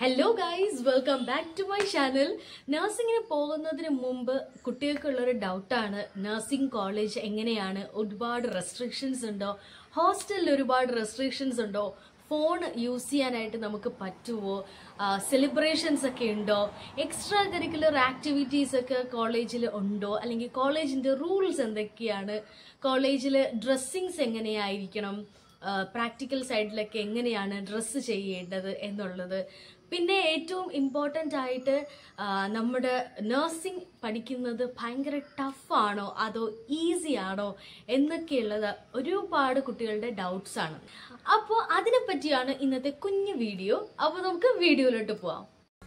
Hello guys welcome back to my channel നഴ്സിങ്ങിന് പോകുന്നതിന് മുമ്പ് കുട്ടികൾക്കുള്ളൊരു ഡൗട്ടാണ് നഴ്സിംഗ് കോളേജ് എങ്ങനെയാണ് ഒരുപാട് റെസ്ട്രിക്ഷൻസ് ഉണ്ടോ ഹോസ്റ്റലിൽ ഒരുപാട് റെസ്ട്രിക്ഷൻസ് ഉണ്ടോ ഫോൺ യൂസ് ചെയ്യാനായിട്ട് നമുക്ക് പറ്റുമോ സെലിബ്രേഷൻസ് ഒക്കെ ഉണ്ടോ എക്സ്ട്രാ കരിക്കുലർ ആക്ടിവിറ്റീസ് ഒക്കെ കോളേജിൽ ഉണ്ടോ അല്ലെങ്കിൽ കോളേജിന്റെ റൂൾസ് എന്തൊക്കെയാണ് കോളേജിൽ ഡ്രസ്സിങ്സ് എങ്ങനെയായിരിക്കണം പ്രാക്ടിക്കൽ സൈഡിലൊക്കെ എങ്ങനെയാണ് ഡ്രസ്സ് ചെയ്യേണ്ടത് എന്നുള്ളത് പിന്നെ ഏറ്റവും ഇമ്പോർട്ടൻ്റ് ആയിട്ട് ആ, നമ്മുടെ നഴ്സിംഗ് പഠിക്കുന്നത് ഭയങ്കര ടഫാണോ അതോ ഈസി ആണോ എന്നൊക്കെയുള്ളത് ഒരുപാട് കുട്ടികളുടെ ഡൗട്ട്സ് ആണ് അപ്പോൾ അതിനെ പറ്റിയാണ് ഇന്നത്തെ കുഞ്ഞു വീഡിയോ അപ്പോൾ നമുക്ക് വീഡിയോയിലോട്ട് പോവാം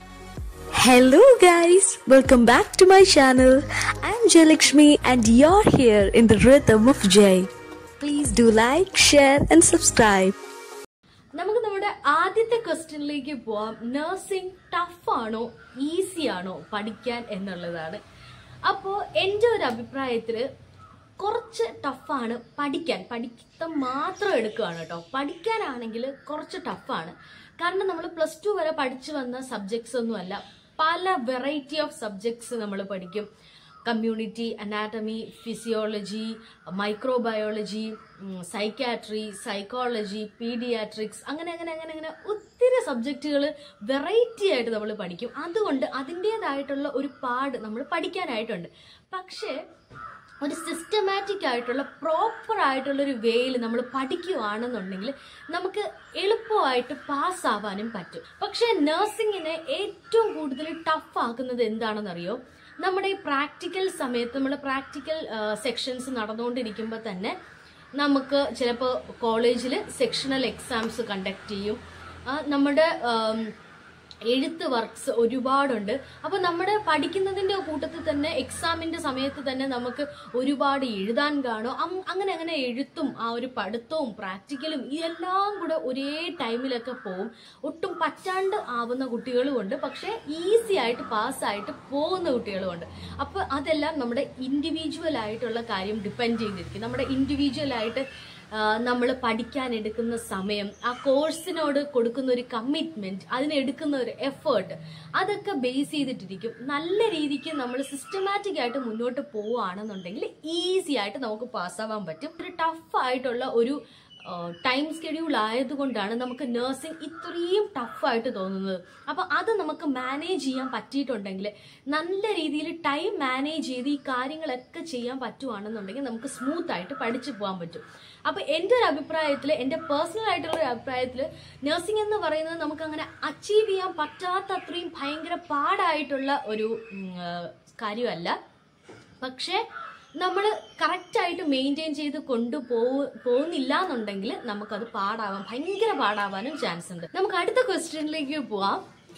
Hello guys, welcome back to my channel. I'm Jayalakshmi and you're here in the rhythm of Jay. Please do like, share and subscribe. നമുക്ക് നമ്മുടെ ആദ്യത്തെ ക്വസ്റ്റ്യനിലേക്ക് പോവാം നഴ്സിംഗ് ടഫാണോ ഈസി ആണോ പഠിക്കാൻ എന്നുള്ളതാണ് അപ്പോൾ എൻ്റെ ഒരു അഭിപ്രായത്തിൽ കുറച്ച് ടഫാണ് പഠിക്കാൻ പഠിത്തം മാത്രം എടുക്കുകയാണ് കേട്ടോ പഠിക്കാനാണെങ്കിൽ കുറച്ച് ടഫാണ് കാരണം നമ്മൾ പ്ലസ് ടു വരെ പഠിച്ചു വന്ന സബ്ജക്ട്സ് ഒന്നുമല്ല പല വെറൈറ്റി ഓഫ് സബ്ജക്ട്സ് നമ്മൾ പഠിക്കും community anatomy physiology microbiology psychiatry psychology paediatrics അങ്ങനെ അങ്ങനെ അങ്ങനെ അങ്ങനെ ഒത്തിരി സബ്ജക്റ്റുകൾ വെറൈറ്റി ആയിട്ട് നമ്മൾ പഠിക്കും അതുകൊണ്ട് അതിൻ്റെതായിട്ടുള്ള ഒരു പാട് നമ്മൾ പഠിക്കാനായിട്ടുണ്ട് പക്ഷേ ഒരു സിസ്റ്റമാറ്റിക് ആയിട്ടുള്ള പ്രോപ്പർ ആയിട്ടുള്ള ഒരു വേയിൽ നമ്മൾ പഠിക്കുകയാണെന്നുണ്ടെങ്കിൽ നമുക്ക് എളുപ്പമായിട്ട് പാസ്സാവാനും പറ്റും പക്ഷേ നഴ്സിങ്ങിനെ ഏറ്റവും കൂടുതൽ ടഫ് ആക്കുന്നത് എന്താണെന്നറിയോ നമ്മുടെ ഈ പ്രാക്ടിക്കൽ സമയത്ത് നമ്മുടെ പ്രാക്ടിക്കൽ സെക്ഷൻസ് നടന്നുകൊണ്ടിരിക്കുമ്പോൾ തന്നെ നമുക്ക് ചിലപ്പോൾ കോളേജിൽ സെക്ഷണൽ എക്സാംസ് കണ്ടക്ട് ചെയ്യും ആ, നമ്മുടെ ആം, എഴുത്ത് വർക്ക്സ് ഒരുപാടുണ്ട് അപ്പോൾ നമ്മുടെ പഠിക്കുന്നതിൻ്റെ കൂട്ടത്തിൽ തന്നെ എക്സാമിൻ്റെ സമയത്ത് തന്നെ നമുക്ക് ഒരുപാട് എഴുതാൻ കാണും അം- അങ്ങനെ അങ്ങനെ എഴുത്തും ആ ഒരു പഠിത്തവും പ്രാക്ടിക്കലും ഇതെല്ലാം കൂടെ ഒരേ ടൈമിലൊക്കെ പോവും ഒട്ടും പറ്റാണ്ട് ആവുന്ന കുട്ടികളുമുണ്ട് പക്ഷേ ഈസി ആയിട്ട് പാസ്സായിട്ട് പോകുന്ന കുട്ടികളുമുണ്ട് അപ്പോൾ അതെല്ലാം നമ്മുടെ ഇൻഡിവിജ്വൽ ആയിട്ടുള്ള കാര്യം ഡിപ്പെൻഡ് ചെയ്തിരിക്കും നമ്മുടെ ഇൻഡിവിജ്വൽ ആയിട്ട് നമ്മൾ പഠിക്കാൻ എടുക്കുന്ന സമയം ആ കോഴ്സിനോട് കൊടുക്കുന്ന ഒരു കമ്മിറ്റ്മെന്റ് അതിനെടുക്കുന്ന ഒരു എഫേർട്ട് അതൊക്കെ ബേസ് ചെയ്തിട്ടിരിക്കും നല്ല രീതിക്ക് നമ്മൾ സിസ്റ്റമാറ്റിക് ആയിട്ട് മുന്നോട്ട് പോവുകയാണെന്നുണ്ടെങ്കിൽ ഈസി ആയിട്ട് നമുക്ക് പാസ്സാവാൻ പറ്റും ഒരു ടഫ് ആയിട്ടുള്ള ഒരു ടൈം സ്കെഡ്യൂൾ ആയതുകൊണ്ടാണ് നമുക്ക് നഴ്സിംഗ് ഇത്രയും ടഫായിട്ട് തോന്നുന്നത് അപ്പോൾ അത് നമുക്ക് മാനേജ് ചെയ്യാൻ പറ്റിയിട്ടുണ്ടെങ്കിൽ നല്ല രീതിയിൽ ടൈം മാനേജ് ചെയ്ത് ഈ കാര്യങ്ങളൊക്കെ ചെയ്യാൻ പറ്റുവാണെന്നുണ്ടെങ്കിൽ നമുക്ക് സ്മൂത്ത് ആയിട്ട് പഠിച്ചു പോകാൻ പറ്റും അപ്പോൾ എൻ്റെ ഒരു അഭിപ്രായത്തിൽ എൻ്റെ പേഴ്സണൽ ആയിട്ടുള്ള ഒരു അഭിപ്രായത്തിൽ നഴ്സിംഗ് എന്ന് പറയുന്നത് നമുക്ക് അങ്ങനെ അച്ചീവ് ചെയ്യാൻ പറ്റാത്ത അത്രയും ഭയങ്കര പാടായിട്ടുള്ള ഒരു ഉം, ആ, കാര്യമല്ല പക്ഷേ നമ്മൾ കറക്റ്റായിട്ട് മെയിൻറ്റെയിൻ ചെയ്ത് കൊണ്ടുപോ പോകുന്നില്ല എന്നുണ്ടെങ്കിൽ നമുക്കത് പാടാവാൻ ഭയങ്കര പാടാവാനും ചാൻസ് ഉണ്ട് നമുക്ക് അടുത്ത ക്വസ്റ്റ്യനിലേക്ക് പോവാം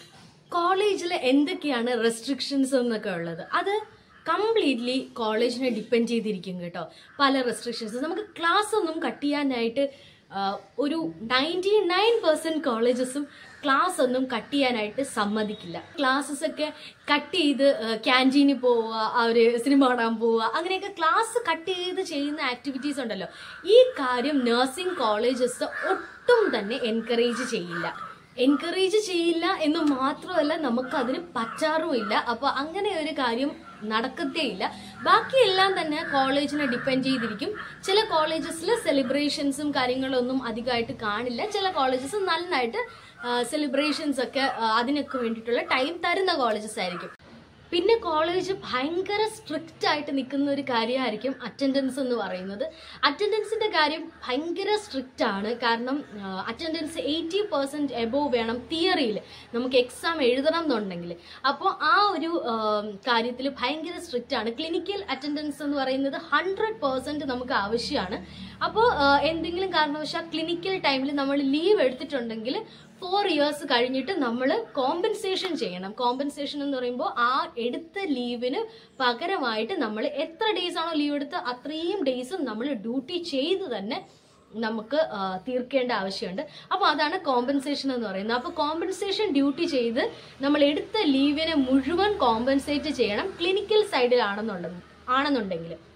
കോളേജിൽ എന്തൊക്കെയാണ് റെസ്ട്രിക്ഷൻസ് എന്നൊക്കെ ഉള്ളത് അത് കംപ്ലീറ്റ്ലി കോളേജിനെ ഡിപ്പെൻഡ് ചെയ്തിരിക്കും കേട്ടോ പല റെസ്ട്രിക്ഷൻസ് നമുക്ക് ക്ലാസ് ഒന്നും കട്ട് ചെയ്യാനായിട്ട് ആ, ഒരു നയൻറ്റി നയൻ പെർസെൻറ്റ് കോളേജസും ക്ലാസ് ഒന്നും കട്ട് ചെയ്യാനായിട്ട് സമ്മതിക്കില്ല ക്ലാസ്സസ് ഒക്കെ കട്ട് ചെയ്ത് ക്യാൻറ്റീനിൽ പോവുക അവർ സിനിമ കാണാൻ പോവുക അങ്ങനെയൊക്കെ ക്ലാസ് കട്ട് ചെയ്ത് ചെയ്യുന്ന ആക്ടിവിറ്റീസ് ഉണ്ടല്ലോ ഈ കാര്യം നഴ്സിംഗ് കോളേജസ് ഒട്ടും തന്നെ എൻകറേജ് ചെയ്യില്ല എൻകറേജ് ചെയ്യില്ല എന്ന് മാത്രമല്ല നമുക്ക് അതിന് പറ്റാറുമില്ല അപ്പൊ അങ്ങനെ ഒരു കാര്യം നടക്കത്തേയില്ല ബാക്കിയെല്ലാം തന്നെ കോളേജിനെ ഡിപ്പെൻഡ് ചെയ്തിരിക്കും ചില കോളേജസിൽ സെലിബ്രേഷൻസും കാര്യങ്ങളൊന്നും അധികമായിട്ട് കാണില്ല ചില കോളേജസ് നന്നായിട്ട് സെലിബ്രേഷൻസ് ഒക്കെ ആ, അതിനൊക്കെ വേണ്ടിയിട്ടുള്ള ടൈം തരുന്ന കോളേജസ് ആയിരിക്കും പിന്നെ കോളേജ് ഭയങ്കര സ്ട്രിക്റ്റ് ആയിട്ട് നിൽക്കുന്ന ഒരു കാര്യമായിരിക്കും അറ്റൻഡൻസ് എന്ന് പറയുന്നത് അറ്റൻഡൻസിന്റെ കാര്യം ഭയങ്കര സ്ട്രിക്റ്റ് ആണ് കാരണം അറ്റൻഡൻസ് എയ്റ്റി പെർസെൻറ്റ് എബോവ് വേണം തിയറിയിൽ നമുക്ക് എക്സാം എഴുതണം എന്നുണ്ടെങ്കിൽ അപ്പോൾ ആ ഒരു കാര്യത്തിൽ ഭയങ്കര സ്ട്രിക്റ്റ് ആണ് ക്ലിനിക്കൽ അറ്റൻഡൻസ് എന്ന് പറയുന്നത് ഹൺഡ്രഡ് പെർസെൻറ്റ് നമുക്ക് ആവശ്യമാണ് അപ്പോൾ എന്തെങ്കിലും കാരണവശാൽ ക്ലിനിക്കൽ ടൈമിൽ നമ്മൾ ലീവ് എടുത്തിട്ടുണ്ടെങ്കിൽ ഫോർ ഇയേഴ്സ് കഴിഞ്ഞിട്ട് നമ്മൾ കോമ്പൻസേഷൻ ചെയ്യണം കോമ്പൻസേഷൻ എന്ന് പറയുമ്പോൾ ആ എടുത്ത ലീവിന് പകരമായിട്ട് നമ്മൾ എത്ര ഡേയ്സ് ആണോ ലീവ് എടുത്ത് അത്രയും ഡേയ്സും നമ്മൾ ഡ്യൂട്ടി ചെയ്ത് തന്നെ നമുക്ക് ആ, തീർക്കേണ്ട ആവശ്യമുണ്ട് അപ്പോൾ അതാണ് കോമ്പൻസേഷൻ എന്ന് പറയുന്നത് അപ്പോൾ കോമ്പൻസേഷൻ ഡ്യൂട്ടി ചെയ്ത് നമ്മൾ എടുത്ത ലീവിനെ മുഴുവൻ കോമ്പൻസേറ്റ് ചെയ്യണം ക്ലിനിക്കൽ സൈഡിലാണെന്നുള്ളത് ആണെന്നുണ്ടെങ്കിൽ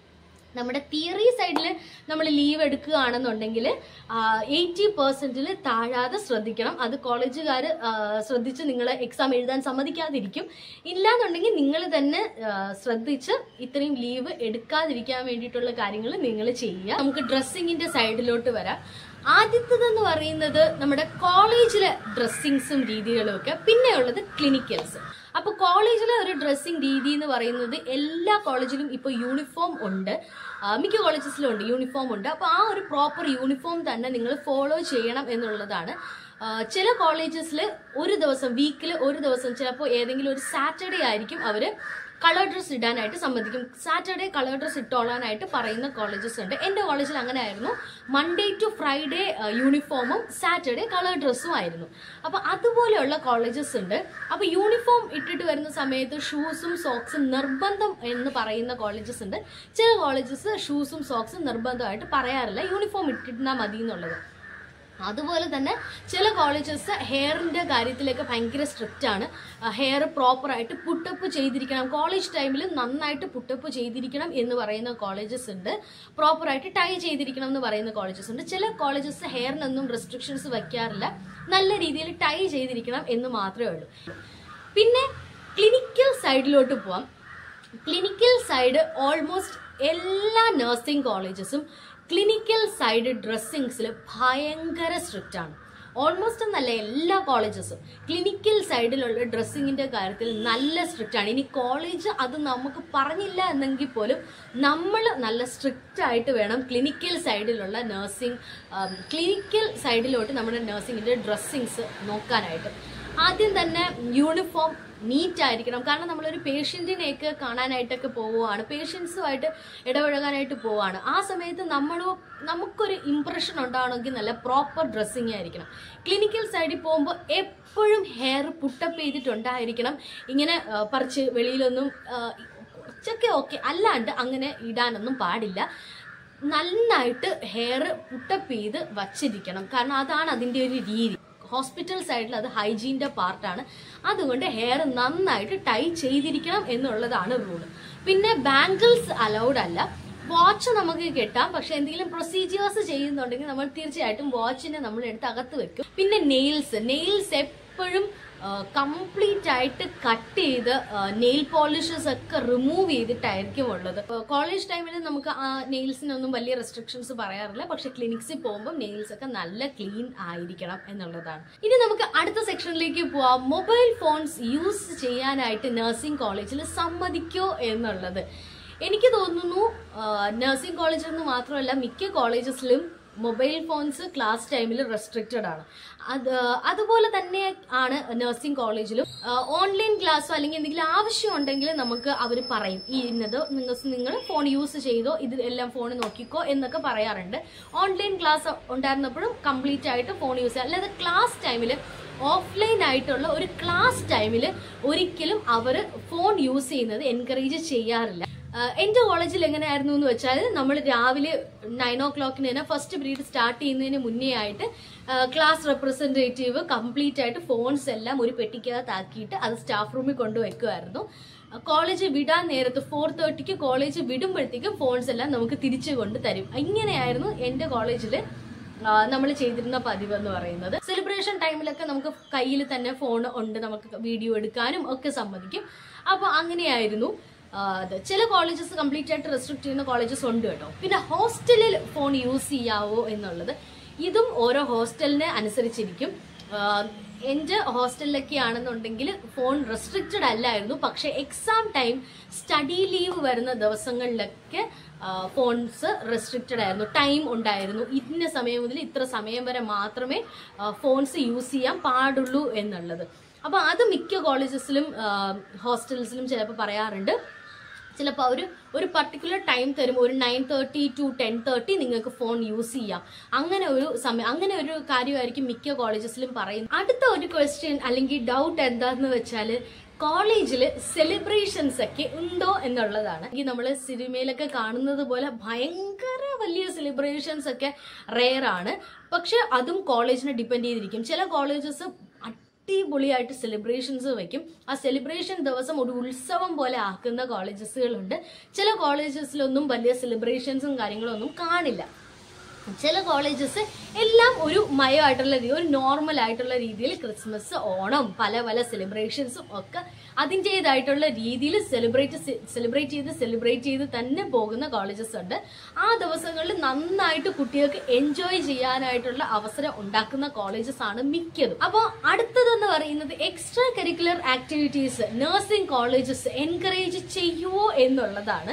നമ്മുടെ തിയറി സൈഡിൽ നമ്മൾ ലീവ് എടുക്കുകയാണെന്നുണ്ടെങ്കിൽ എയ്റ്റി പെർസെന്റിൽ താഴാതെ ശ്രദ്ധിക്കണം അത് കോളേജുകാർ ശ്രദ്ധിച്ച് നിങ്ങൾ എക്സാം എഴുതാൻ സമ്മതിക്കാതിരിക്കും ഇല്ലാന്നുണ്ടെങ്കിൽ നിങ്ങൾ തന്നെ ആ, ശ്രദ്ധിച്ച് ഇത്രയും ലീവ് എടുക്കാതിരിക്കാൻ വേണ്ടിയിട്ടുള്ള കാര്യങ്ങൾ നിങ്ങൾ ചെയ്യുക നമുക്ക് ഡ്രസ്സിങ്ങിന്റെ സൈഡിലോട്ട് വരാം ആദ്യത്തേതെന്ന് പറയുന്നത് നമ്മുടെ കോളേജിലെ ഡ്രസ്സിങ്സും രീതികളും ഒക്കെ പിന്നെയുള്ളത് ക്ലിനിക്കൽസ് അപ്പൊ കോളേജിലെ ഒരു ഡ്രസ്സിങ് രീതി എന്ന് പറയുന്നത് എല്ലാ കോളേജിലും ഇപ്പൊ യൂണിഫോം ഉണ്ട് ആ, മിക്ക കോളേജസിലും ഉണ്ട് യൂണിഫോം ഉണ്ട് അപ്പൊ ആ ഒരു പ്രോപ്പർ യൂണിഫോം തന്നെ നിങ്ങൾ ഫോളോ ചെയ്യണം എന്നുള്ളതാണ് ആ, ചില കോളേജസിൽ ഒരു ദിവസം വീക്കിൽ ഒരു ദിവസം ചിലപ്പോൾ ഏതെങ്കിലും ഒരു സാറ്റർഡേ ആയിരിക്കും അവര് കളർ ഡ്രസ്സ് ഇടാനായിട്ട് സമ്മതിക്കും സാറ്റർഡേ കളർ ഡ്രസ്സ് ഇട്ടോളാനായിട്ട് പറയുന്ന കോളേജസ് ഉണ്ട് എൻ്റെ കോളേജിൽ അങ്ങനെ ആയിരുന്നു മൺഡേ ടു ഫ്രൈഡേ യൂണിഫോമും സാറ്റർഡേ കളർ ഡ്രസ്സും ആയിരുന്നു അപ്പൊ അതുപോലെയുള്ള കോളേജസ് ഉണ്ട് അപ്പൊ യൂണിഫോം ഇട്ടിട്ട് വരുന്ന സമയത്ത് ഷൂസും സോക്സും നിർബന്ധം എന്ന് പറയുന്ന കോളേജസ് ഉണ്ട് ചില കോളേജസ് ഷൂസും സോക്സും നിർബന്ധമായിട്ട് പറയാറില്ല യൂണിഫോം ഇട്ടിരുന്നാൽ മതി എന്നുള്ളത് അതുപോലെ തന്നെ ചില കോളേജസ് ഹെയറിന്റെ കാര്യത്തിലൊക്കെ ഭയങ്കര സ്ട്രിക്റ്റ് ആണ് ഹെയർ പ്രോപ്പറായിട്ട് പുട്ടപ്പ് ചെയ്തിരിക്കണം കോളേജ് ടൈമിൽ നന്നായിട്ട് പുട്ടപ്പ് ചെയ്തിരിക്കണം എന്ന് പറയുന്ന കോളേജസ് ഉണ്ട് പ്രോപ്പറായിട്ട് ടൈ ചെയ്തിരിക്കണം എന്ന് പറയുന്ന കോളേജസ് ഉണ്ട് ചില കോളേജസ് ഹെയറിനൊന്നും റെസ്ട്രിക്ഷൻസ് വെക്കാറില്ല നല്ല രീതിയിൽ ടൈ ചെയ്തിരിക്കണം എന്ന് മാത്രമേ ഉള്ളൂ പിന്നെ ക്ലിനിക്കൽ സൈഡിലോട്ട് പോവാം ക്ലിനിക്കൽ സൈഡ് ഓൾമോസ്റ്റ് എല്ലാ നഴ്സിംഗ് കോളേജസും ക്ലിനിക്കൽ സൈഡ് ഡ്രസ്സിങ്സിൽ ഭയങ്കര സ്ട്രിക്റ്റ് ആണ് ഓൾമോസ്റ്റ് എന്നല്ല എല്ലാ കോളേജസും ക്ലിനിക്കൽ സൈഡിലുള്ള ഡ്രസ്സിങ്ങിന്റെ കാര്യത്തിൽ നല്ല സ്ട്രിക്റ്റ് ആണ് ഇനി കോളേജ് അത് നമുക്ക് പറഞ്ഞില്ല എന്നെങ്കിൽ പോലും നമ്മൾ നല്ല സ്ട്രിക്റ്റ് ആയിട്ട് വേണം ക്ലിനിക്കൽ സൈഡിലുള്ള നഴ്സിംഗ് ക്ലിനിക്കൽ സൈഡിലോട്ട് നമ്മുടെ നഴ്സിംഗിന്റെ ഡ്രസ്സിങ്സ് നോക്കാനായിട്ട് ആദ്യം തന്നെ യൂണിഫോം നീറ്റ് ആയിരിക്കണം കാരണം നമ്മളൊരു പേഷ്യൻറ്റിനെയൊക്കെ കാണാനായിട്ടൊക്കെ പോവുകയാണ് പേഷ്യൻസുമായിട്ട് ഇടപഴകാനായിട്ട് പോവുകയാണ് ആ സമയത്ത് നമ്മൾ നമുക്കൊരു ഇമ്പ്രഷൻ ഉണ്ടാവണമെങ്കിൽ നല്ല പ്രോപ്പർ ഡ്രസ്സിങ് ആയിരിക്കണം ക്ലിനിക്കൽ സൈഡിൽ പോകുമ്പോൾ എപ്പോഴും ഹെയർ പുട്ടപ്പ് ചെയ്തിട്ടുണ്ടായിരിക്കണം ഇങ്ങനെ ആ, പറിച്ച് വെളിയിലൊന്നും ആ, കുറച്ചൊക്കെ ഓക്കെ അല്ലാണ്ട് അങ്ങനെ ഇടാനൊന്നും പാടില്ല നന്നായിട്ട് ഹെയർ പുട്ടപ്പ് ചെയ്ത് വച്ചിരിക്കണം കാരണം അതാണ് അതിൻ്റെ ഒരു രീതി ഹോസ്പിറ്റൽ സൈഡിൽ അത് ഹൈജീൻ്റെ പാർട്ടാണ് അതുകൊണ്ട് ഹെയർ നന്നായിട്ട് ടൈ ചെയ്തിരിക്കണം എന്നുള്ളതാണ് റൂള് പിന്നെ ബാംഗിൾസ് അലൗഡ് അല്ല വാച്ച് നമുക്ക് കെട്ടാം പക്ഷെ എന്തെങ്കിലും പ്രൊസീജിയേഴ്സ് ചെയ്യുന്നുണ്ടെങ്കിൽ നമ്മൾ തീർച്ചയായിട്ടും വാച്ചിനെ നമ്മൾ എടുത്ത് അകത്ത് വെക്കും പിന്നെ നെയിൽസ് നെയിൽസ് എപ്പോഴും കംപ്ലീറ്റ് ആയിട്ട് കട്ട് ചെയ്ത് നെയിൽ പോളിഷസ് ഒക്കെ റിമൂവ് ചെയ്തിട്ടായിരിക്കും ഉള്ളത് കോളേജ് ടൈമിൽ നമുക്ക് നെയിൽസിനൊന്നും വലിയ റെസ്ട്രിക്ഷൻസ് പറയാറില്ല പക്ഷെ ക്ലിനിക്സിൽ പോകുമ്പോൾ നെയിൽസ് ഒക്കെ നല്ല ക്ലീൻ ആയിരിക്കണം എന്നുള്ളതാണ് ഇനി നമുക്ക് അടുത്ത സെക്ഷനിലേക്ക് പോവാം മൊബൈൽ ഫോൺസ് യൂസ് ചെയ്യാനായിട്ട് നഴ്സിംഗ് കോളേജിൽ സമ്മതിക്കോ എന്നുള്ളത് എനിക്ക് തോന്നുന്നു നഴ്സിംഗ് കോളേജ് എന്ന് മാത്രമല്ല മിക്ക കോളേജസിലും മൊബൈൽ ഫോൺസ് ക്ലാസ് ടൈമിൽ റെസ്ട്രിക്റ്റഡ് ആണ് അത് അതുപോലെ തന്നെ ആണ് നഴ്സിംഗ് കോളേജിലും ഓൺലൈൻ ക്ലാസ്സോ അല്ലെങ്കിൽ എന്തെങ്കിലും ആവശ്യം ഉണ്ടെങ്കിൽ നമുക്ക് അവർ പറയും ഈ ഇന്നത് നിങ്ങൾ നിങ്ങൾ ഫോൺ യൂസ് ചെയ്തോ ഇത് എല്ലാം ഫോൺ നോക്കിക്കോ എന്നൊക്കെ പറയാറുണ്ട് ഓൺലൈൻ ക്ലാസ് ഉണ്ടായിരുന്നപ്പോഴും കംപ്ലീറ്റ് ആയിട്ട് ഫോൺ യൂസ് ചെയ്യാം അല്ലാതെ ക്ലാസ് ടൈമിൽ ഓഫ്ലൈൻ ആയിട്ടുള്ള ഒരു ക്ലാസ് ടൈമിൽ ഒരിക്കലും അവർ ഫോൺ യൂസ് ചെയ്യുന്നത് എൻകറേജ് ചെയ്യാറില്ല ആഹ് എന്റെ കോളേജിൽ എങ്ങനെയായിരുന്നു എന്ന് വെച്ചാൽ നമ്മൾ രാവിലെ നയൻ ഓ ക്ലോക്കിന് തന്നെ ഫസ്റ്റ് പീരീഡ് സ്റ്റാർട്ട് ചെയ്യുന്നതിന് മുന്നേ ആയിട്ട് ക്ലാസ് റെപ്രസെന്റേറ്റീവ് കംപ്ലീറ്റ് ആയിട്ട് ഫോൺസ് എല്ലാം ഒരു പെട്ടിക്കകത്താക്കിയിട്ട് അത് സ്റ്റാഫ് റൂമിൽ കൊണ്ടുവയ്ക്കുമായിരുന്നു കോളേജ് വിടാൻ നേരത്ത് ഫോർ തേർട്ടിക്ക് കോളേജ് വിടുമ്പോഴത്തേക്കും ഫോൺസ് എല്ലാം നമുക്ക് തിരിച്ചു കൊണ്ട് തരും ഇങ്ങനെയായിരുന്നു എന്റെ കോളേജിൽ നമ്മൾ ചെയ്തിരുന്ന പതിവ് എന്ന് പറയുന്നത് സെലിബ്രേഷൻ ടൈമിലൊക്കെ നമുക്ക് കയ്യിൽ തന്നെ ഫോൺ ഉണ്ട് നമുക്ക് വീഡിയോ എടുക്കാനും ഒക്കെ സമ്മതിക്കും അപ്പൊ അങ്ങനെയായിരുന്നു ആ, അത് ചില കോളേജസ് കംപ്ലീറ്റ് ആയിട്ട് റെസ്ട്രിക്ട് ചെയ്യുന്ന കോളേജസ് ഉണ്ട് കേട്ടോ പിന്നെ ഹോസ്റ്റലിൽ ഫോൺ യൂസ് ചെയ്യാവോ എന്നുള്ളത് ഇതും ഓരോ ഹോസ്റ്റലിനെ അനുസരിച്ചിരിക്കും ആ, എൻ്റെ ഹോസ്റ്റലിലൊക്കെ ആണെന്നുണ്ടെങ്കിൽ ഫോൺ റെസ്ട്രിക്റ്റഡ് അല്ലായിരുന്നു പക്ഷെ എക്സാം ടൈം സ്റ്റഡി ലീവ് വരുന്ന ദിവസങ്ങളിലൊക്കെ ഫോൺസ് റെസ്ട്രിക്റ്റഡ് ആയിരുന്നു ടൈം ഉണ്ടായിരുന്നു ഇന്ന സമയം മുതൽ ഇത്ര സമയം വരെ മാത്രമേ ഫോൺസ് യൂസ് ചെയ്യാൻ പാടുള്ളൂ എന്നുള്ളത് അപ്പൊ അത് മിക്ക കോളേജസിലും ഹോസ്റ്റൽസിലും ചിലപ്പോൾ പറയാറുണ്ട് ചിലപ്പോൾ അവർ ഒരു പർട്ടിക്കുലർ ടൈം തരും ഒരു nine thirty to ten thirty നിങ്ങൾക്ക് ഫോൺ യൂസ് ചെയ്യാം അങ്ങനെ ഒരു സമയം അങ്ങനെ ഒരു കാര്യമായിരിക്കും മിക്ക കോളേജസിലും പറയുന്നത് അടുത്ത ഒരു ക്വസ്റ്റ്യൻ അല്ലെങ്കിൽ ഡൗട്ട് എന്താന്ന് വെച്ചാൽ കോളേജിൽ സെലിബ്രേഷൻസ് ഒക്കെ ഉണ്ടോ എന്നുള്ളതാണ് ഈ നമ്മൾ സിനിമയിലൊക്കെ കാണുന്നത് പോലെ ഭയങ്കര വലിയ സെലിബ്രേഷൻസ് ഒക്കെ റെയർ ആണ് പക്ഷെ അതും കോളേജിനെ ഡിപ്പെൻഡ് ചെയ്തിരിക്കും ചില കോളേജസ് അടിപൊളിയായിട്ട് സെലിബ്രേഷൻസ് വെക്കും ആ സെലിബ്രേഷൻ ദിവസം ഒരു ഉത്സവം പോലെ ആക്കുന്ന കോളേജസുകളുണ്ട് ചില കോളേജസിലൊന്നും വലിയ സെലിബ്രേഷൻസും കാര്യങ്ങളൊന്നും കാണില്ല ചില കോളേജസ് എല്ലാം ഒരു മയമായിട്ടുള്ള രീതി ഒരു നോർമൽ ആയിട്ടുള്ള രീതിയിൽ ക്രിസ്മസ് ഓണം പല പല സെലിബ്രേഷൻസും ഒക്കെ അതിൻ്റെതായിട്ടുള്ള രീതിയിൽ സെലിബ്രേറ്റ് സെലിബ്രേറ്റ് ചെയ്ത് സെലിബ്രേറ്റ് ചെയ്ത് തന്നെ പോകുന്ന കോളേജസ് ഉണ്ട് ആ ദിവസങ്ങളിൽ നന്നായിട്ട് കുട്ടികൾക്ക് എൻജോയ് ചെയ്യാനായിട്ടുള്ള അവസരം ഉണ്ടാക്കുന്ന കോളേജസ് ആണ് മിക്കതും അപ്പോൾ അടുത്തതെന്ന് പറയുന്നത് extra curricular activities nursing colleges encourage ചെയ്യുമോ എന്നുള്ളതാണ്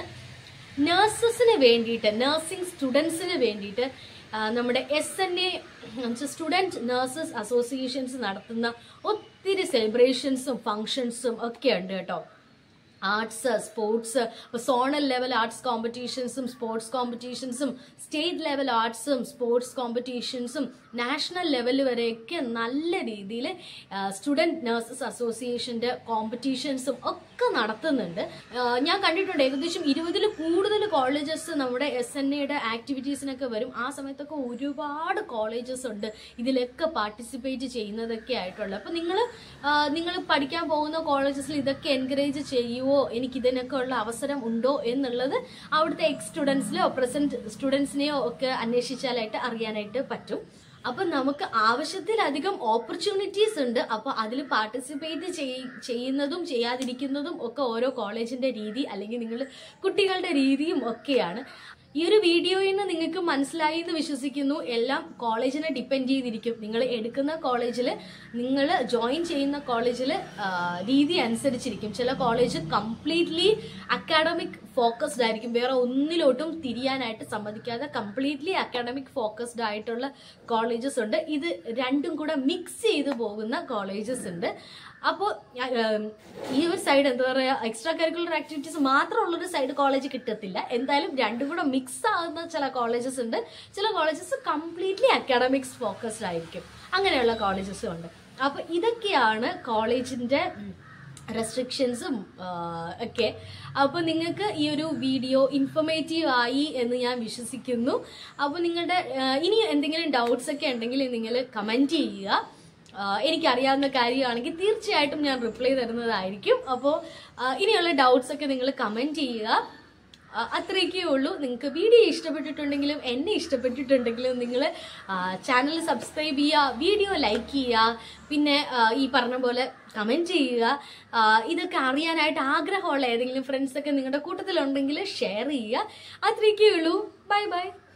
നഴ്സസിന് വേണ്ടിയിട്ട് നഴ്സിംഗ് സ്റ്റുഡൻസിന് വേണ്ടിയിട്ട് ആ, നമ്മുടെ S N A student nurses associations നടത്തുന്ന ഒത്തിരി സെലിബ്രേഷൻസും ഫങ്ഷൻസും ഒക്കെ ഉണ്ട് കേട്ടോ arts sports zonal level arts കോമ്പറ്റീഷൻസും സ്പോർട്സ് കോമ്പറ്റീഷൻസും സ്റ്റേറ്റ് ലെവൽ ആർട്സും സ്പോർട്സ് കോമ്പറ്റീഷൻസും നാഷണൽ ലെവൽ വരെയൊക്കെ നല്ല രീതിയിൽ സ്റ്റുഡൻറ് നഴ്സസ് അസോസിയേഷൻ്റെ കോമ്പറ്റീഷൻസും ഒക്കെ നടത്തുന്നുണ്ട് ആ, ഞാൻ കണ്ടിട്ടുണ്ട് ഏകദേശം ഇരുപതിൽ കൂടുതൽ കോളേജസ് നമ്മുടെ എസ് എൻ എയുടെ ആക്ടിവിറ്റീസിനൊക്കെ വരും ആ സമയത്തൊക്കെ ഒരുപാട് കോളേജസ് ഉണ്ട് ഇതിലൊക്കെ പാർട്ടിസിപ്പേറ്റ് ചെയ്യുന്നതൊക്കെ ആയിട്ടുള്ള അപ്പോൾ നിങ്ങൾ നിങ്ങൾ പഠിക്കാൻ പോകുന്ന കോളേജസിൽ ഇതൊക്കെ എൻകറേജ് ചെയ്യുമോ എനിക്ക് ഇതിനൊക്കെ ഉള്ള അവസരം ഉണ്ടോ എന്നുള്ളത് അവിടുത്തെ എക്സ് സ്റ്റുഡൻസിലോ പ്രസന്റ് സ്റ്റുഡൻസിനെയോ ഒക്കെ അന്വേഷിച്ചാലായിട്ട് അറിയാനായിട്ട് പറ്റും അപ്പൊ നമുക്ക് ആവശ്യത്തിലധികം ഓപ്പർച്യൂണിറ്റീസ് ഉണ്ട് അപ്പൊ അതിൽ പാർട്ടിസിപ്പേറ്റ് ചെയ്യുന്നതും ചെയ്യാതിരിക്കുന്നതും ഒക്കെ ഓരോ കോളേജിന്റെ രീതി അല്ലെങ്കിൽ നിങ്ങൾ കുട്ടികളുടെ രീതിയും ഒക്കെയാണ് ഈ ഒരു വീഡിയോയിൽ നിന്ന് നിങ്ങൾക്ക് മനസ്സിലായി എന്ന് വിശ്വസിക്കുന്നു എല്ലാം കോളേജിനെ ഡിപ്പെൻഡ് ചെയ്തിരിക്കും നിങ്ങൾ എടുക്കുന്ന കോളേജിൽ നിങ്ങൾ ജോയിൻ ചെയ്യുന്ന കോളേജിൽ രീതി അനുസരിച്ചിരിക്കും ചില കോളേജ് കംപ്ലീറ്റ്ലി അക്കാഡമിക് ഫോക്കസ്ഡ് ആയിരിക്കും വേറെ ഒന്നിലോട്ടും തിരിയാനായിട്ട് സമ്മതിക്കാതെ കംപ്ലീറ്റ്ലി അക്കാഡമിക് ഫോക്കസ്ഡ് ആയിട്ടുള്ള കോളേജസ് ഉണ്ട് ഇത് രണ്ടും കൂടെ മിക്സ് ചെയ്ത് പോകുന്ന കോളേജസ് ഉണ്ട് അപ്പോൾ ഈ ഒരു സൈഡ് എന്താ പറയുക എക്സ്ട്രാ കരിക്കുലർ ആക്ടിവിറ്റീസ് മാത്രമുള്ളൊരു സൈഡ് കോളേജ് കിട്ടത്തില്ല എന്തായാലും രണ്ടും കൂടെ മിക്സ് ആകുന്ന ചില കോളേജസ് ഉണ്ട് ചില കോളേജസ് കംപ്ലീറ്റ്ലി അക്കാഡമിക്സ് ഫോക്കസ്ഡ് ആയിരിക്കും അങ്ങനെയുള്ള കോളേജസും ഉണ്ട് അപ്പോൾ ഇതൊക്കെയാണ് കോളേജിൻ്റെ റെസ്ട്രിക്ഷൻസും ഒക്കെ അപ്പോൾ നിങ്ങൾക്ക് ഈ ഒരു വീഡിയോ ഇൻഫർമേറ്റീവ് ആയി എന്ന് ഞാൻ വിശ്വസിക്കുന്നു അപ്പോൾ നിങ്ങളുടെ ആ, ഇനി എന്തെങ്കിലും ഡൗട്ട്സ് ഒക്കെ ഉണ്ടെങ്കിൽ നിങ്ങൾ കമൻറ്റ് ചെയ്യുക ആ, എനിക്കറിയാവുന്ന കാര്യമാണെങ്കിൽ തീർച്ചയായിട്ടും ഞാൻ റിപ്ലൈ തരുന്നതായിരിക്കും അപ്പോൾ ഇനിയുള്ള ഡൗട്ട്സ് ഒക്കെ നിങ്ങൾ കമൻറ്റ് ചെയ്യുക ആ, അത്രയൊക്കെ ഉള്ളൂ നിങ്ങൾക്ക് വീഡിയോ ഇഷ്ടപ്പെട്ടിട്ടുണ്ടെങ്കിലും എന്നെ ഇഷ്ടപ്പെട്ടിട്ടുണ്ടെങ്കിലും നിങ്ങൾ ചാനൽ സബ്സ്ക്രൈബ് ചെയ്യുക വീഡിയോ ലൈക്ക് ചെയ്യുക പിന്നെ ആ, ഈ പറഞ്ഞ പോലെ കമൻറ്റ് ചെയ്യുക ആ, ഇതൊക്കെ അറിയാനായിട്ട് ആഗ്രഹമുള്ള ഏതെങ്കിലും ഫ്രണ്ട്സൊക്കെ നിങ്ങളുടെ കൂട്ടത്തിലുണ്ടെങ്കിൽ ഷെയർ ചെയ്യുക അത്രയൊക്കെ ഉള്ളൂ ബൈ ബൈ